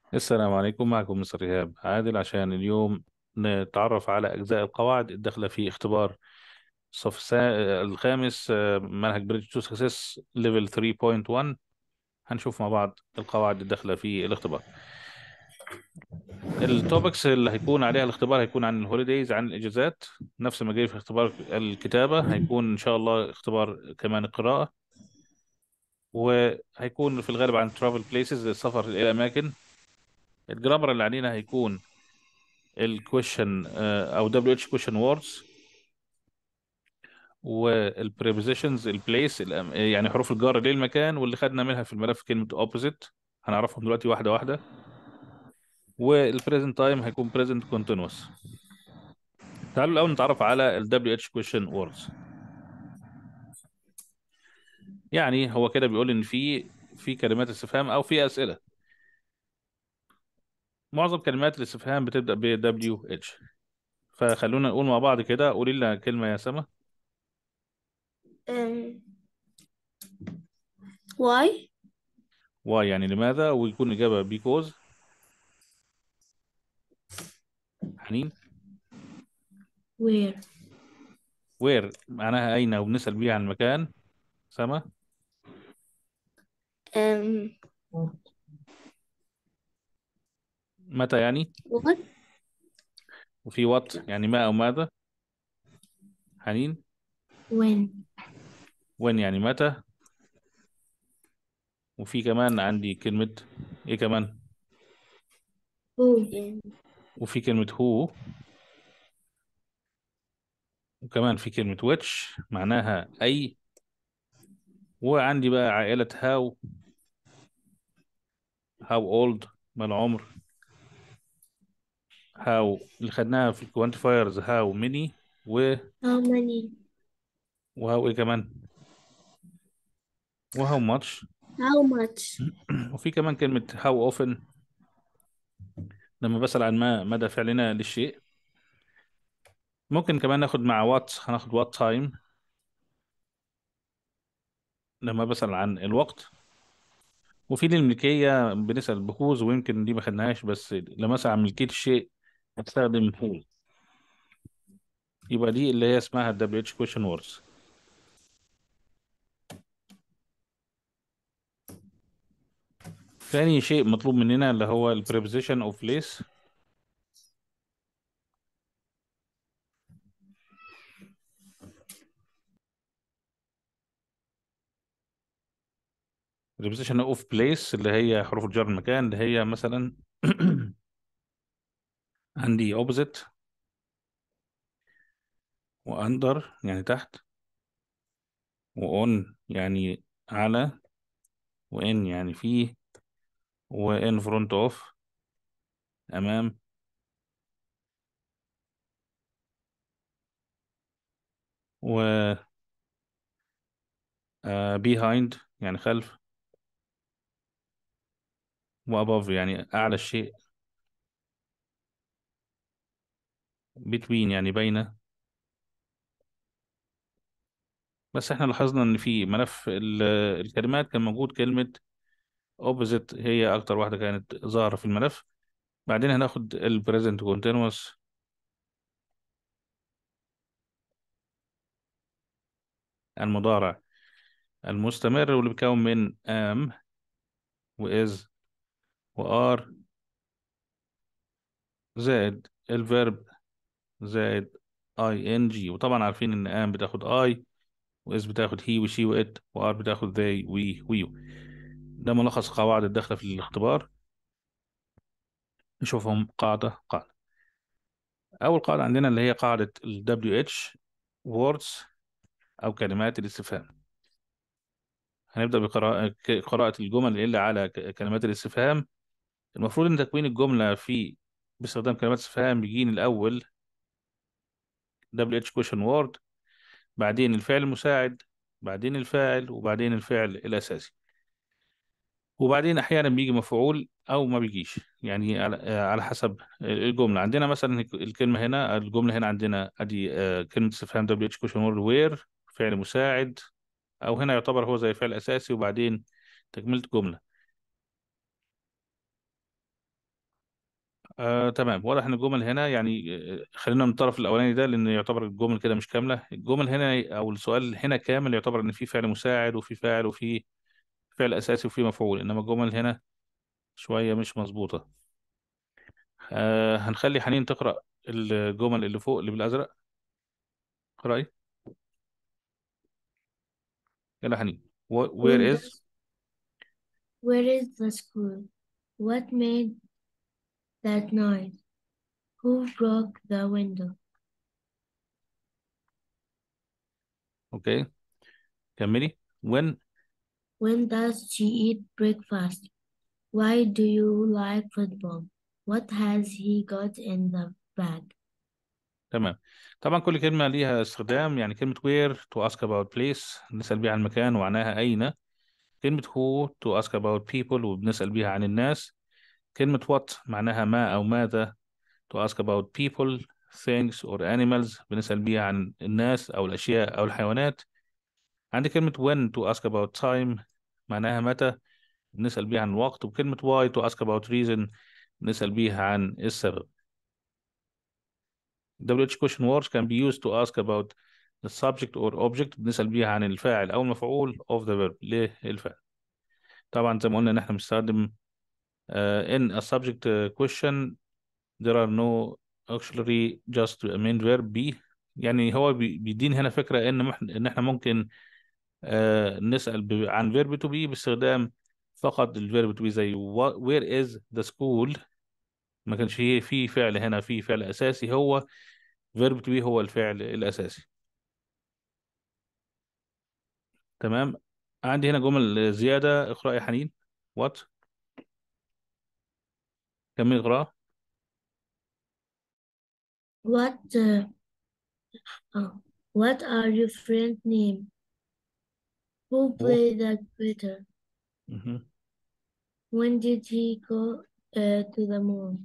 السلام عليكم معكم مستر إيهاب عادل عشان اليوم نتعرف على أجزاء القواعد الداخلة في اختبار الصف السا... الخامس آه، منهج بريدج تو سكسس ليفل 3.1 هنشوف مع بعض القواعد الداخلة في الاختبار التوبكس اللي هيكون عليها الاختبار هيكون عن الهوليديز عن الإجازات نفس ما جاي في اختبار الكتابة هيكون إن شاء الله اختبار كمان القراءة وهيكون في الغالب عن travel places السفر إلى أماكن الجرامر اللي علينا هيكون الكويشن او دبليو اتش كويشن ووردز والبريبوزيشنز البليس يعني حروف الجر للمكان واللي خدنا منها في الملف كلمه اوبوزيت هنعرفهم دلوقتي واحده واحده والبريزنت تايم هيكون بريزنت كونتينوس تعالوا الاول نتعرف على الدبليو اتش كويشن ووردز يعني هو كده بيقول ان في في كلمات استفهام او في اسئله معظم كلمات الاستفهام بتبدا ب دبليو اتش فخلونا نقول مع بعض كده قولي لنا كلمه يا سما Um, why? واي يعني لماذا ويكون الاجابه بيكوز حنين Where? وير معناها أين وبنسأل بيها عن المكان سما Um, متى يعني what? وفي وات يعني ما أو ماذا حنين When? وين يعني متى وفي كمان عندي كلمة إيه كمان Who? Um, وفي كلمة هو وكمان في كلمة which معناها أي وعندي بقى عائلة هاو هاو old ما العمر هاو اللي خدناها في الكوانتيفايرز هاو many و how many? وهاو إيه كمان وهاو much How much? وفي كمان كلمة how often لما بسأل عن ما مدى فعلنا للشيء ممكن كمان ناخد مع وات هناخد وات تايم لما بسأل عن الوقت وفي للملكية بنسأل بهوز ويمكن دي ما خدناهاش بس لما أسأل عن ملكية الشيء هستخدم هو يبقى دي اللي هي اسمها ال WH question words ثاني شيء مطلوب مننا اللي هو ال preposition of place preposition of place اللي هي حروف الجر المكان اللي هي مثلا عندي opposite وأندر يعني تحت وأون يعني على وإن يعني فيه وإن front of أمام و آه، behind يعني خلف و above يعني أعلى الشيء between يعني بين بس احنا لاحظنا ان في ملف ال- الكلمات كان موجود كلمة opposite هي اكتر واحدة كانت ظاهرة في الملف بعدين هناخد ال present continuous المضارع المستمر واللي بيتكون من am و is و are زائد الفيرب زائد ing وطبعا عارفين ان am بتاخد I و is بتاخد he و she و it و are بتاخد they we و you ده ملخص قواعد الداخلة في الاختبار نشوفهم قاعدة قاعدة أول قاعدة عندنا اللي هي قاعدة ال WH words أو كلمات الاستفهام هنبدأ بقراءة قراءة الجمل اللي على ك- كلمات الاستفهام المفروض إن تكوين الجملة في باستخدام كلمات استفهام بيجيني الأول WH question word بعدين الفعل المساعد بعدين الفاعل وبعدين الفعل الأساسي وبعدين أحيانا بيجي مفعول أو ما بيجيش يعني على على حسب الجملة عندنا مثلا الكلمة هنا الجملة هنا عندنا أدي آه، كلمة استفهام WH question word where فعل مساعد أو هنا يعتبر هو زي فعل أساسي وبعدين تكملة جملة آه، تمام واضح ان الجمل هنا يعني آه، خلينا من الطرف الاولاني ده لان يعتبر الجمل كده مش كامله الجمل هنا او السؤال هنا كامل يعتبر ان في فعل مساعد وفي فاعل وفي فعل اساسي وفي مفعول انما الجمل هنا شويه مش مظبوطه آه هنخلي حنين تقرا الجمل اللي فوق اللي بالازرق اقراي يلا حنين Wh- where When is does, where is the school? What made that noise? Who broke the window? اوكي كملي when When does she eat breakfast? Why do you like football? What has he got in the bag? تمام طبعا كل كلمة ليها استخدام يعني كلمة where to ask about place نسأل بيها عن المكان ومعناها أين كلمة who to ask about people وبنسأل بيها عن الناس كلمة what معناها ما أو ماذا to ask about people things or animals بنسأل بيها عن الناس أو الأشياء أو الحيوانات عندي كلمة when to ask about time معناها متى بنسأل بيها عن الوقت وكلمة why to ask about reason بنسأل بيها عن السبب WH question words can be used to ask about the subject or object بنسأل بيها عن الفاعل أو المفعول of the verb للفعل طبعا زي ما قلنا إن إحنا بنستخدم uh, in a subject uh, question there are no auxiliary just a main verb be يعني هو بي- بيديني هنا فكرة إن مح- إن إحنا ممكن uh, نسأل ب- عن verb to be باستخدام فقط الverb to be زي what- where is the school ما كانش فيه في فعل هنا في فعل أساسي هو verb to be هو الفعل الأساسي تمام عندي هنا جمل زيادة اقرأ يا حنين what كمل اقرأ What uh, oh, what are your friends' name? Who هو played the guitar? مهم. When did he go uh, to the moon?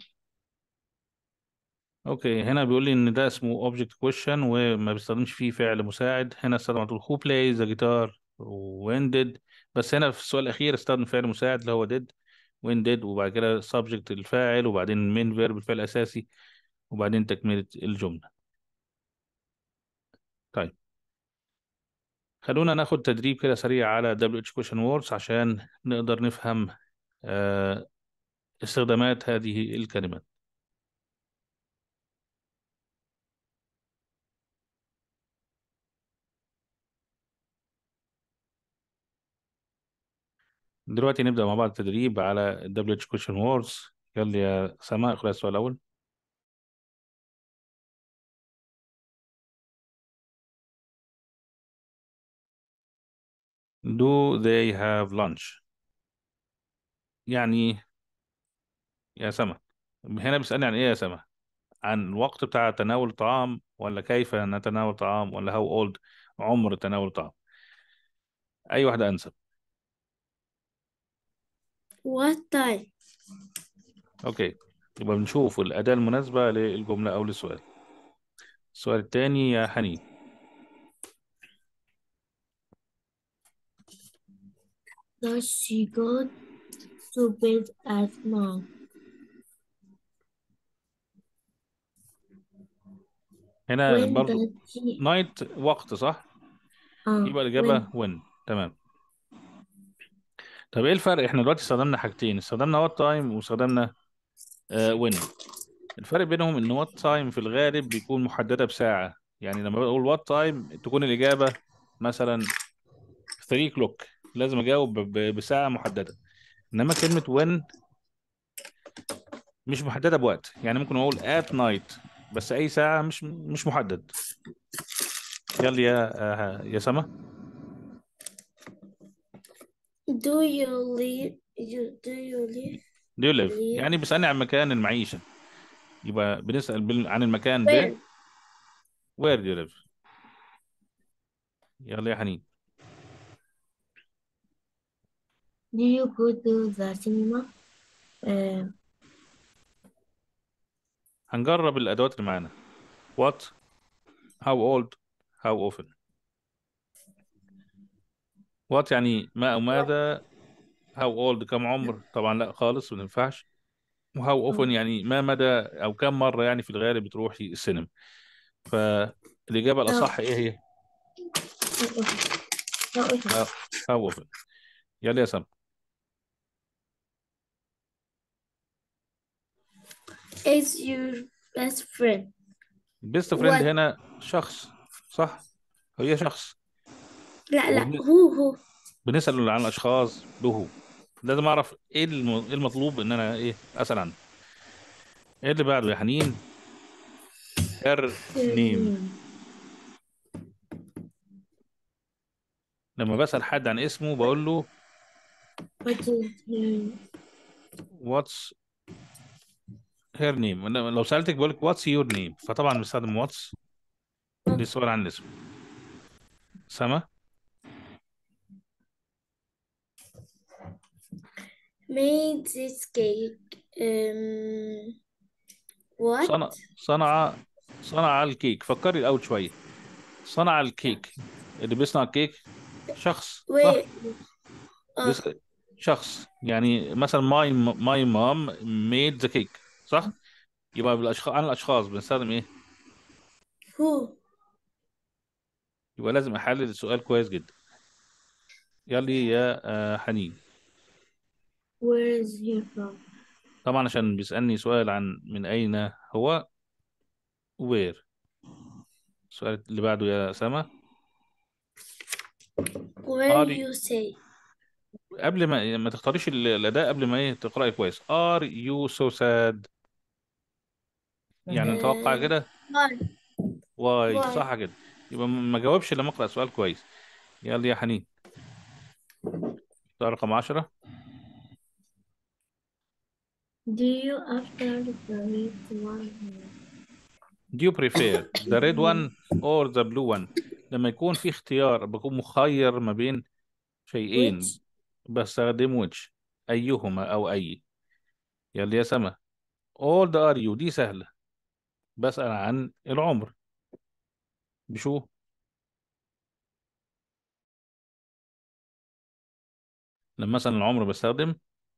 اوكي هنا بيقول لي ان ده اسمه object question وما بيستخدمش فيه فعل مساعد هنا استخدم على طول who plays the guitar when did بس هنا في السؤال الاخير استخدم فعل مساعد اللي هو did when did وبعد كده subject الفاعل وبعدين main verb الفعل الاساسي وبعدين تكملة الجملة طيب خلونا ناخد تدريب كده سريع على WH question words عشان نقدر نفهم آه، استخدامات هذه الكلمات دلوقتي نبدأ مع بعض التدريب على WH question words يلا يا سماء اقرأ السؤال الأول Do they have lunch يعني يا سما هنا بيسألني عن ايه يا سما عن الوقت بتاع تناول الطعام ولا كيف نتناول الطعام ولا how old عمر تناول الطعام اي واحدة انسب What time? اوكي يبقى بنشوف الأداة المناسبة للجملة او للسؤال السؤال التاني يا حنين Does she go to bed at night? هنا When برضو does she نايت وقت صح uh, يبقى when الإجابة when تمام طب ايه الفرق احنا دلوقتي استخدمنا حاجتين استخدمنا وات تايم واستخدمنا when الفرق بينهم ان وات تايم في الغالب بيكون محدده بساعه يعني لما بقول وات تايم تكون الاجابه مثلا 3 كلوك لازم اجاوب ب- ب- بساعه محدده انما كلمه when مش محدده بوقت يعني ممكن اقول at night بس اي ساعه مش مش محدد يلا يا آه، يا سما do you live you do you live do you live live يعني بيسالني عن مكان المعيشه يبقى بنسال بال- عن المكان ب where where do you live يلا يا حنين do you go to the cinema uh, هنجرب الادوات اللي معانا what how old how often what يعني ما أو ماذا how old كم عمر طبعا لا خالص ما ينفعش وهاو اوفن يعني ما مدى او كم مره يعني في الغالب بتروحي السينما فالاجابه الاصح ايه هي هاو اوفن يلا يا سام is your best friend بيست فريند What? هنا شخص صح هي شخص لا لا وبن- هو هو بنسأل عن الاشخاص له لازم اعرف ايه الم- إيه المطلوب ان انا ايه اسال عنه ايه اللي بعده يا حنين هير نيم لما بسأل حد عن اسمه بقول له what is her واتس هير نيم لو سألتك بقول لك واتس يور نيم فطبعا بستخدم واتس للسؤال عن الاسم سما made this cake um what صنع صنع صنع الكيك فكري الاول شويه صنع الكيك اللي بيصنع الكيك شخص صح wait اه بيس... شخص يعني مثلا ماي ماي مام ميد ذا كيك صح يبقى بالاشخاص عن الاشخاص بنستخدم ايه who يبقى لازم احلل السؤال كويس جدا يلا يا آه، حنين where is he from طبعا عشان بيسألني سؤال عن من اين هو وير السؤال اللي بعده يا سما where are you say قبل ما ما تختاريش ال- الاداء قبل ما ايه تقراي كويس are you so sad يعني نتوقع آه، كده why واي why صح كده يبقى ما جاوبش لما اقرا سؤال كويس يلا يا حنين سؤال رقم 10 do you after the red one do you prefer the red one or the blue one لما يكون في اختيار بكون مخير ما بين شيئين which بستخدم which أيهما أو أي يلا يا سما old are you دي سهلة بسأل عن العمر بشو لما مثلا العمر بستخدم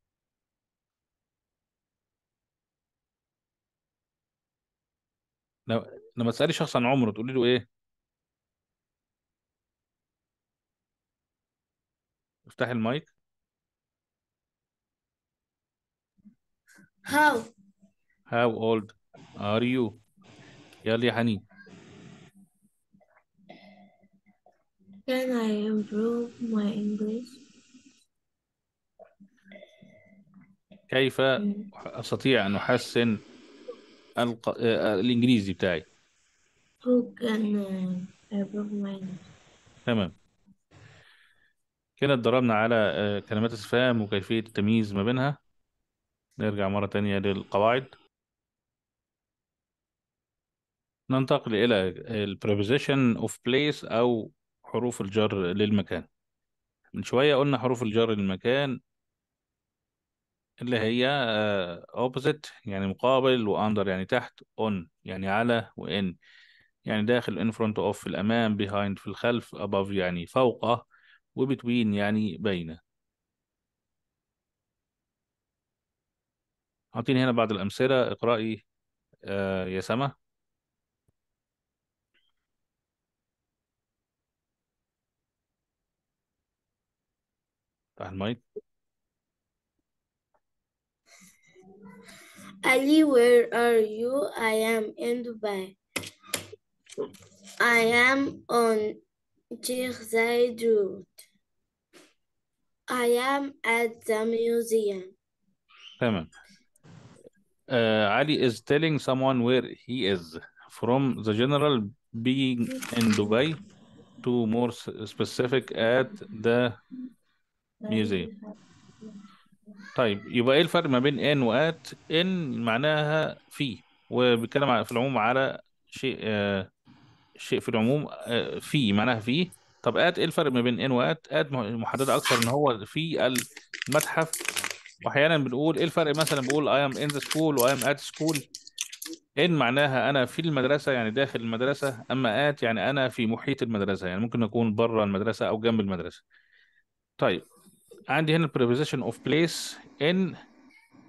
لو- لما تسألي شخص عن عمره تقولي له إيه افتحي المايك how how old are you يلا يا حنين can I improve my English كيف Mm. أستطيع أن أحسن الق... آه، الإنجليزي بتاعي who can uh, improve my English تمام كده اتدربنا على آه، كلمات استفهام وكيفية التمييز ما بينها نرجع مرة تانية للقواعد ننتقل إلى ال preposition of place أو حروف الجر للمكان من شوية قلنا حروف الجر للمكان اللي هي آه، opposite يعني مقابل و under يعني تحت on يعني على و in يعني داخل in front of في الأمام behind في الخلف above يعني فوقه و between يعني بين أعطيني هنا بعض الأمثلة اقرأي آه، يا سما افتح المايك Ali where are you I am in Dubai I am on Sheikh Zayed Road I am at the museum تمام uh, Ali is telling someone where he is from the general being in Dubai to more s- specific at the museum طيب يبقى ايه الفرق ما بين ان وات ان معناها في وبيتكلم ع- في العموم على شيء آه شيء في العموم آه في معناها في طب ات ايه الفرق ما بين ان وات ات م- محدده اكثر ان هو في المتحف واحيانا بنقول ايه الفرق مثلا بقول I am in the school و I am at school ان معناها انا في المدرسه يعني داخل المدرسه اما ات يعني انا في محيط المدرسه يعني ممكن اكون بره المدرسه او جنب المدرسه طيب عندي هنا preposition of place in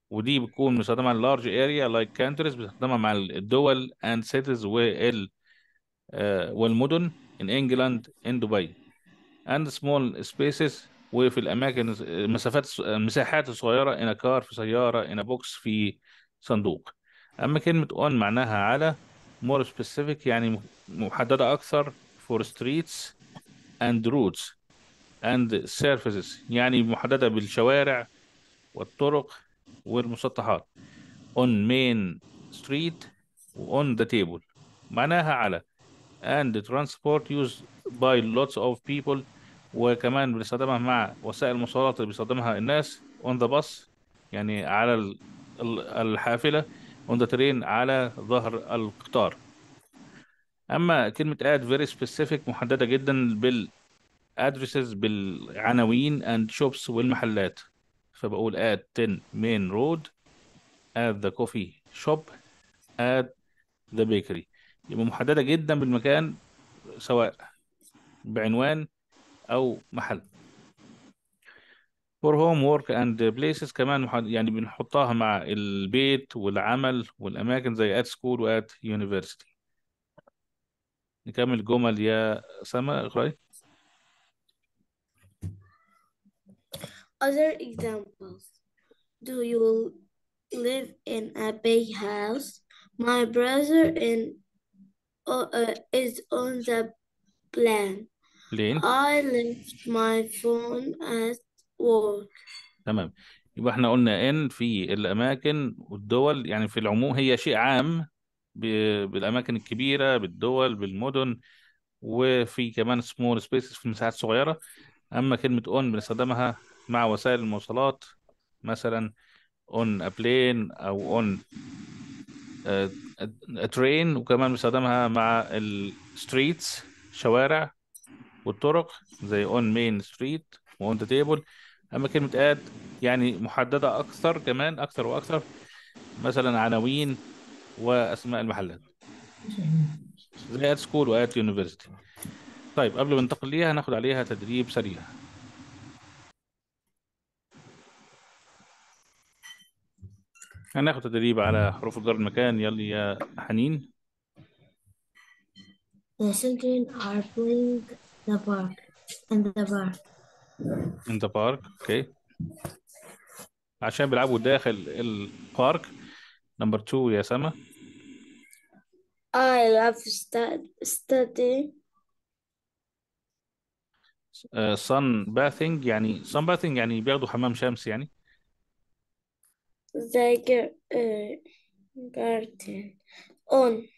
ودي بتكون مستخدمة large area like countries بتستخدمها مع الدول and cities وال آه، والمدن in England in دبي and small spaces وفي الأماكن المسافات المساحات الصغيرة in a car في سيارة in a box في صندوق أما كلمة on معناها على more specific يعني محددة أكثر for streets and roads and surfaces يعني محددة بالشوارع والطرق والمسطحات on main street و on the table معناها على and transport used by lots of people وكمان بنستخدمها مع وسائل المواصلات اللي بيستخدمها الناس on the bus يعني على ال- ال- الحافلة on the train على ظهر القطار أما كلمة add very specific محددة جدا بال addresses بالعناوين and shops والمحلات فبقول at 10 main road at the coffee shop at the bakery يبقى محددة جدا بالمكان سواء بعنوان أو محل for home work and places كمان محد... يعني بنحطها مع البيت والعمل والأماكن زي at school و at university نكمل جمل يا سما اقرأي Other examples. Do you live in a big house? My brother in, uh, uh, is on the plan. لين I left my phone at work. تمام يبقى احنا قلنا ان في الاماكن والدول يعني في العموم هي شيء عام ب... بالاماكن الكبيره بالدول بالمدن وفي كمان سمول سبيسز في مساحات صغيره اما كلمه اون بنستخدمها مع وسائل المواصلات مثلا اون a plane او اون ترين وكمان بنستخدمها مع الستريتس شوارع والطرق زي اون مين ستريت واون ذا تيبل اما كلمه اد يعني محدده اكثر كمان اكثر واكثر مثلا عناوين واسماء المحلات زي ات سكول وات يونيفرسيتي طيب قبل ما ننتقل ليها هناخد عليها تدريب سريع هناخد تدريب على حروف الجر المكان يلا يا حنين The children are playing the park in the park. in the park اوكي عشان بيلعبوا داخل البارك نمبر 2 يا سما I love stud study. سان باثينج يعني سان باثينج يعني بياخدوا حمام شمس يعني The gar uh, garden on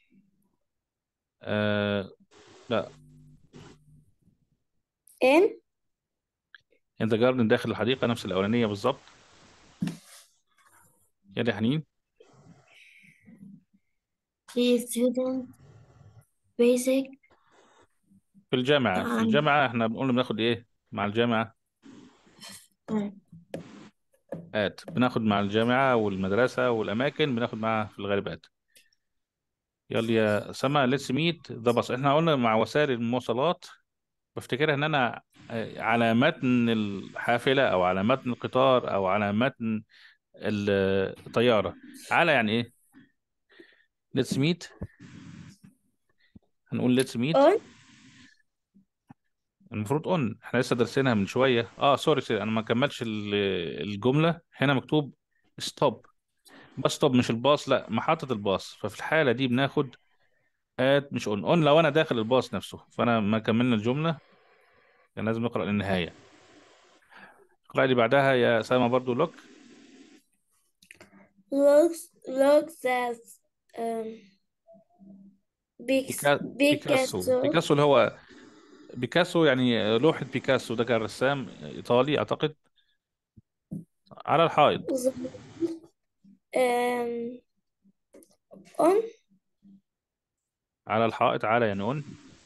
آه لا in in the garden داخل الحديقة نفس الأولانية بالظبط يلا يا حنين the student basic في الجامعة في um, الجامعة احنا بنقول بناخد ايه مع الجامعة آت بناخد مع الجامعة والمدرسة والأماكن بناخد معاها في الغالب آت يلا يا سما ليتس ميت ذا باص احنا قلنا مع وسائل المواصلات بفتكرها ان انا آه، على متن الحافلة او على متن القطار او على متن ال- الطيارة على يعني ايه ليتس ميت هنقول ليتس ميت on المفروض اون احنا لسه دارسينها من شويه اه سوري سوري انا ما كملتش ال- الجمله هنا مكتوب ستوب بس ستوب مش الباص لا محطه الباص ففي الحاله دي بناخد ات مش اون اون لو انا داخل الباص نفسه فانا ما كملنا الجمله كان لازم نقرا للنهايه اقرا لي بعدها يا سلمى برضو لوك looks looks that um Pic- بيكا... بيكاسو Picasso بيكاسو اللي هو بيكاسو يعني لوحه بيكاسو ده كان رسام ايطالي اعتقد على الحائط the um on على الحائط على يعني اون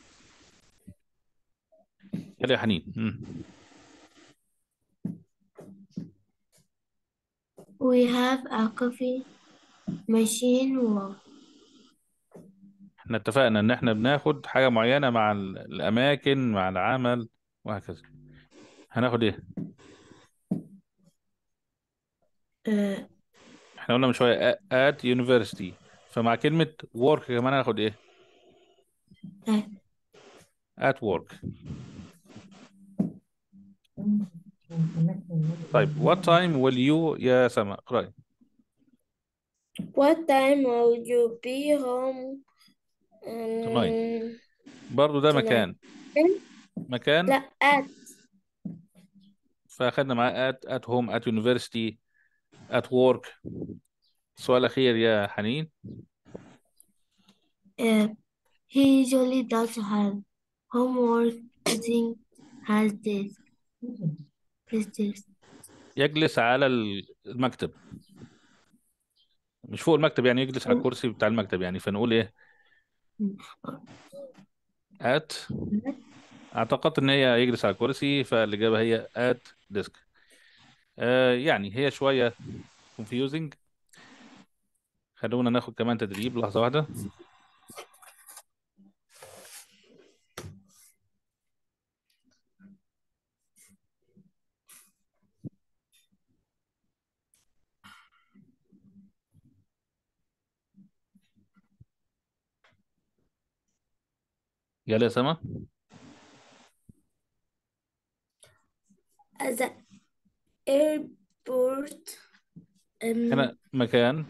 يلا يا حنين مم. we have a coffee machine و احنا اتفقنا ان احنا بناخد حاجة معينة مع ال- الاماكن مع العمل وهكذا هناخد ايه uh, احنا قلنا من شوية at university فمع كلمة work كمان هناخد ايه at at work طيب what time will you يا سما اقرأي what time will you be home tonight um, برضو ده tonight مكان مكان لا at فأخدنا معاه at at home at university at work السؤال الأخير يا حنين uh, he usually does her homework using her desk his desk يجلس على المكتب مش فوق المكتب يعني يجلس على الكرسي بتاع المكتب يعني فنقول ايه at اعتقدت ان هي يجلس على الكرسي فالاجابه هي at desk آه يعني هي شويه confusing خلونا ناخد كمان تدريب لحظه واحده يلا يا سما the airport um, هنا مكان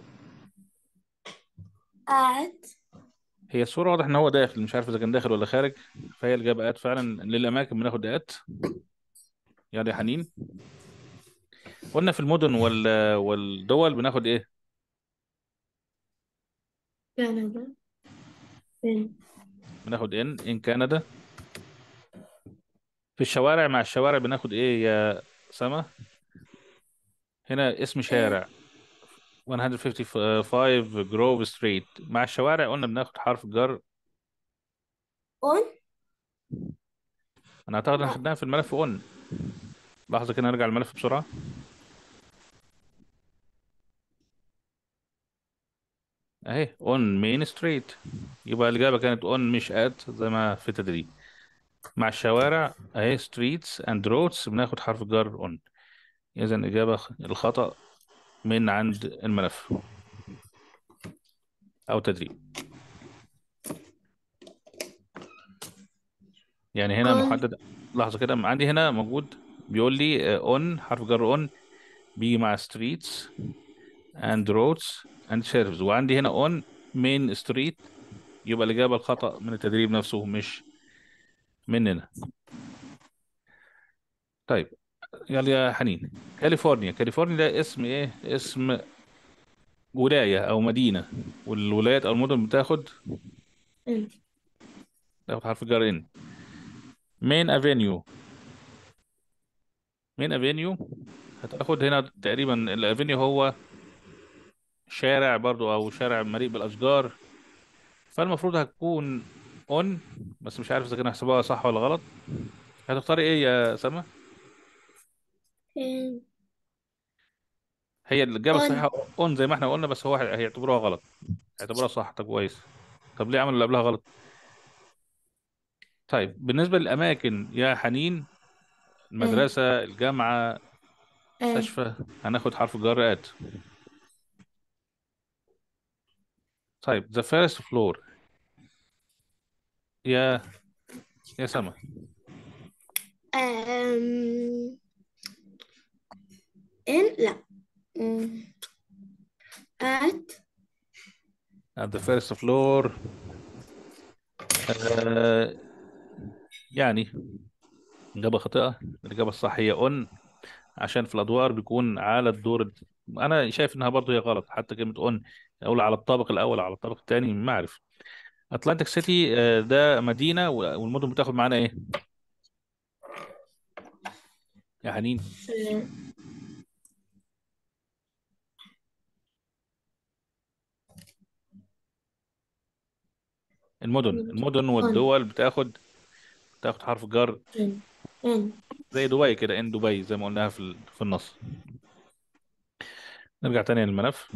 at هي الصوره واضح ان هو داخل مش عارف اذا كان داخل ولا خارج فهي الاجابه at فعلا للاماكن بناخد at يلا يا حنين قلنا في المدن وال... والدول بناخد ايه Canada in بناخد ان ان كندا في الشوارع مع الشوارع بناخد ايه يا سما هنا اسم uh, شارع 155 جروف ستريت مع الشوارع قلنا بناخد حرف جر on انا اعتقد ان لا خدناها في الملف اون لحظه كده نرجع الملف بسرعه اهي اون مين ستريت يبقى الاجابه كانت اون مش ات زي ما في التدريب مع الشوارع اهي ستريتس اند رودز بناخد حرف جر اون اذا الاجابه خ- الخطا من عند الملف او تدريب يعني هنا on محدد لحظه كده عندي هنا موجود بيقول لي اون حرف جر اون بيجي مع streets and roads and shelves وعندي هنا on main street يبقى الإجابة الخطأ من التدريب نفسه مش مننا طيب يلا يا حنين كاليفورنيا كاليفورنيا ده اسم ايه اسم ولاية أو مدينة والولايات أو المدن بتاخد in تاخد حرف جر ان مين افينيو مين افينيو هتاخد هنا تقريبا الافينيو هو شارع برضو أو شارع مليء بالأشجار فالمفروض هتكون اون بس مش عارف اذا كان هحسبها صح ولا غلط هتختاري ايه يا سما in هي الاجابه on الصحيحه اون زي ما احنا قلنا بس هو هيعتبروها غلط هيعتبروها صح طب كويس طب ليه عملوا اللي قبلها غلط طيب بالنسبه للاماكن يا حنين in المدرسه الجامعه in مستشفى هناخد حرف الجر ات طيب the first floor يا يا سما um, in لا mm, at at the first floor آه يعني إجابة خاطئة الإجابة الصح هي on عشان في الادوار بيكون على الدور الد- انا شايف انها برضه هي غلط حتى كلمه اون اقول على الطابق الاول على الطابق الثاني ما اعرف اتلانتيك سيتي آه، ده مدينه و- والمدن بتاخد معانا ايه يا حنين uh, المدن المدن on والدول بتاخد بتاخد حرف جر in in زي دبي كده ان دبي زي ما قلناها في ال- في النص نرجع تاني للملف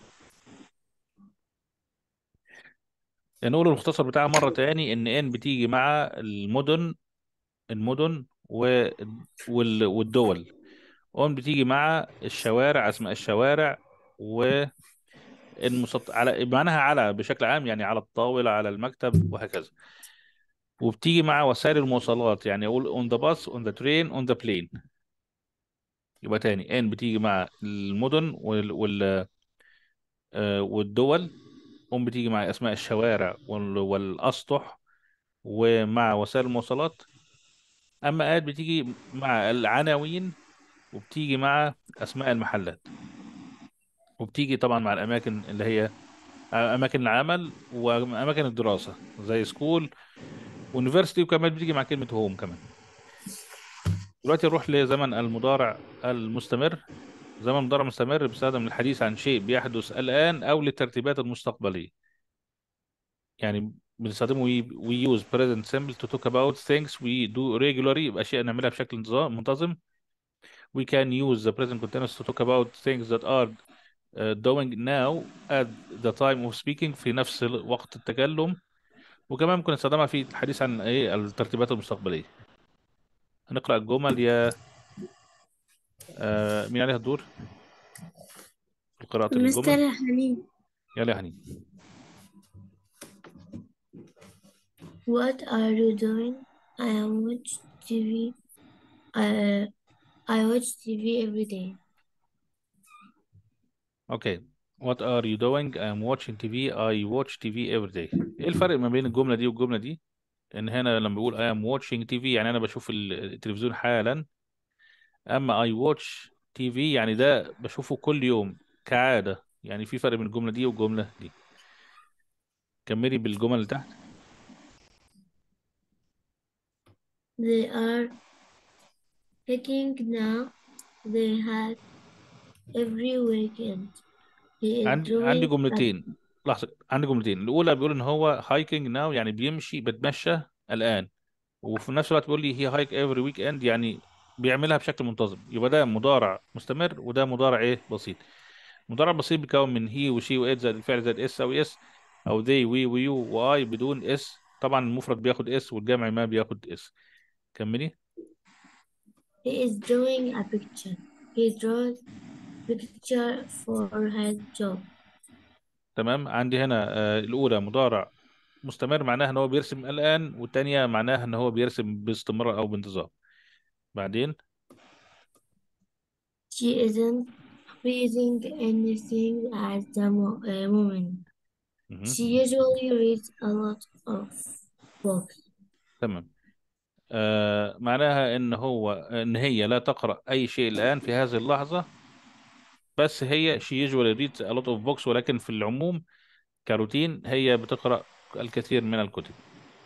نقول المختصر بتاعها مره تاني ان ان بتيجي مع المدن المدن و... وال... والدول اون بتيجي مع الشوارع اسماء الشوارع و المسط... على معناها على بشكل عام يعني على الطاولة على المكتب وهكذا وبتيجي مع وسائل المواصلات يعني اقول on the bus on the train on the plane يبقى تاني ان بتيجي مع المدن وال... وال... آه، والدول ام بتيجي مع اسماء الشوارع وال... والاسطح ومع وسائل المواصلات اما اد بتيجي مع العناوين وبتيجي مع اسماء المحلات وبتيجي طبعا مع الاماكن اللي هي اماكن العمل واماكن الدراسه زي سكول ونيفرسيتي وكمان بتيجي مع كلمه هوم كمان دلوقتي نروح لزمن المضارع المستمر زمن المضارع المستمر بيستخدم للحديث عن شيء بيحدث الآن أو للترتيبات المستقبلية يعني بنستخدمه we, we use present simple to talk about things we do regularly يبقى أشياء نعملها بشكل انتظام- منتظم we can use the present continuous to talk about things that are uh, doing now at the time of speaking في نفس وقت التكلم وكمان ممكن نستخدمها في الحديث عن ايه الترتيبات المستقبلية هنقرأ الجمل يا آه مين عليها الدور في قراءة الجمل مستر حنين يلا يا حنين What are you doing? I am watch TV. I, I watch TV every day. اوكي What are you doing? I'm watching TV. I watch TV every day. ايه الفرق ما بين الجملة دي والجملة دي؟ ان هنا لما بيقول I am watching TV يعني انا بشوف ال- التلفزيون حالا اما I watch TV يعني ده بشوفه كل يوم كعادة يعني في فرق بين الجملة دي والجملة دي كملي بالجمل اللي تحت They are hiking now. They had every weekend. He is عندي عندي doing جملتين لحظة عندي جملتين الأولى بيقول إن هو hiking now يعني بيمشي بتمشى الآن وفي نفس الوقت بيقول لي he hike every weekend يعني بيعملها بشكل منتظم يبقى ده مضارع مستمر وده مضارع إيه بسيط مضارع بسيط بيكون من he وشي وإت زائد الفعل زائد اس أو اس أو they we ويو وآي بدون اس طبعا المفرد بياخد اس والجمع ما بياخد اس كملي He is drawing a picture. He draws picture for his job. تمام عندي هنا آه الأولى مضارع مستمر معناها ان هو بيرسم الآن والتانية معناها ان هو بيرسم باستمرار او بانتظام بعدين She isn't reading anything at the mo- uh, moment. مهم. She usually reads a lot of books. تمام آه معناها ان هو ان هي لا تقرأ اي شيء الآن في هذه اللحظة بس هي she usually reads a lot of books ولكن في العموم كروتين هي بتقرأ الكثير من الكتب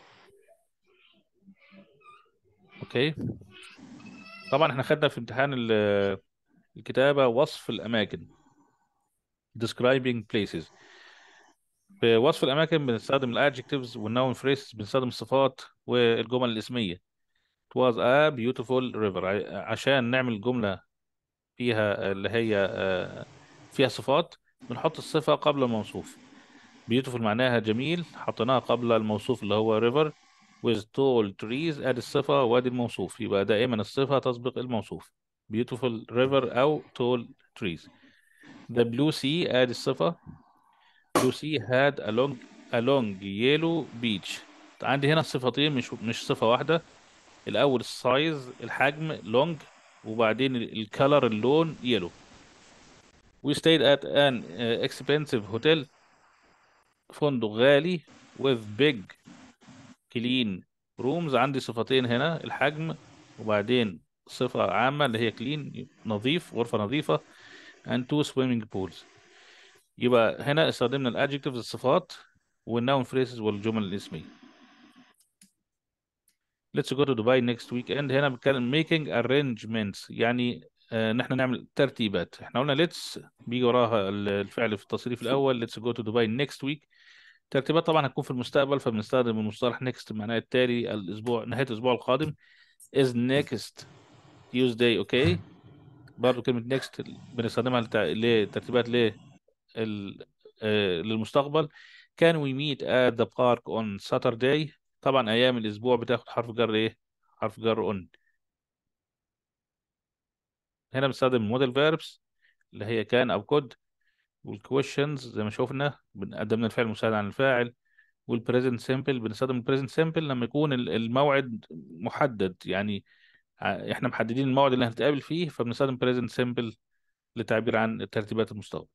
اوكي طبعا احنا خدنا في امتحان ال- الكتابة وصف الأماكن describing places في وصف الأماكن بنستخدم ال adjectives وال noun phrases بنستخدم الصفات والجمل الاسمية It was a beautiful river ع- عشان نعمل جملة فيها اللي هي آه، فيها صفات بنحط الصفة قبل الموصوف beautiful معناها جميل حطيناها قبل الموصوف اللي هو river with tall trees ادي الصفة وادي الموصوف يبقى دائما الصفة تسبق الموصوف beautiful river أو tall trees the blue sea ادي الصفة blue sea had a long a long yellow beach عندي هنا الصفتين مش مش صفة واحدة الأول السايز الحجم long وبعدين الكالر اللون yellow we stayed at an uh, expensive hotel فندق غالي with big clean rooms عندي صفتين هنا الحجم وبعدين صفة عامة اللي هي clean نظيف غرفة نظيفة and two swimming pools يبقى هنا استخدمنا الادجectives الصفات والnoun phrases والجمل الاسمية let's go to Dubai next weekend هنا بنتكلم making arrangements يعني آه، ان احنا نعمل ترتيبات احنا قلنا let's بيجي وراها ال- الفعل في التصريف الاول let's go to Dubai next week ترتيبات طبعا هتكون في المستقبل فبنستخدم المصطلح next معناه التالي الاسبوع نهاية الاسبوع القادم is next Tuesday اوكي برضه كلمة next بنستخدمها لتع- لترتيبات ل ال- آه، للمستقبل can we meet at the park on Saturday طبعا ايام الاسبوع بتاخد حرف جر ايه حرف جر on هنا بنستخدم model verbs اللي هي كان او could والكويشنز زي ما شفنا قدمنا الفعل المساعد عن الفاعل والبريزنت سيمبل بنستخدم البريزنت سيمبل لما يكون ال- الموعد محدد يعني ع- احنا محددين الموعد اللي هنتقابل فيه فبنستخدم بريزنت سيمبل للتعبير عن ترتيبات المستقبل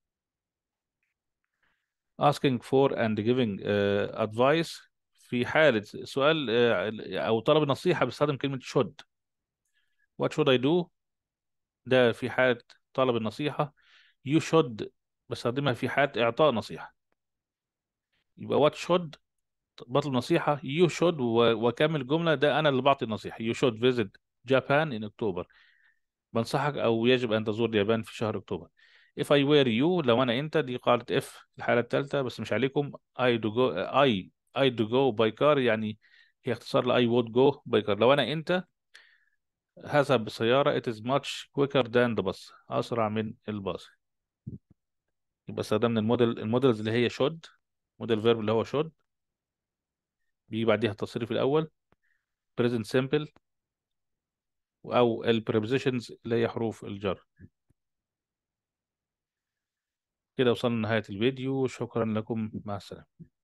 asking for and giving uh, advice في حالة سؤال uh, أو طلب نصيحة بستخدم كلمة should what should I do ده في حالة طلب النصيحة you should بستخدمها في حالة إعطاء نصيحة يبقى what should بطلب نصيحة you should و- وأكمل الجملة ده أنا اللي بعطي النصيحة you should visit Japan in October بنصحك أو يجب أن تزور اليابان في شهر أكتوبر if I were you لو أنا أنت دي قاعدة if الحالة الثالثة بس مش عليكم I do go I I do go by car يعني هي اختصار ل I would go by car لو أنا أنت هذهب بالسيارة it is much quicker than the bus أسرع من الباص يبقى استخدمنا الموديل الموديلز اللي هي should موديل فيرب اللي هو should بيجي بعديها التصريف الأول present simple أو ال prepositions اللي هي حروف الجر كده وصلنا لنهاية الفيديو شكرا لكم مع السلامة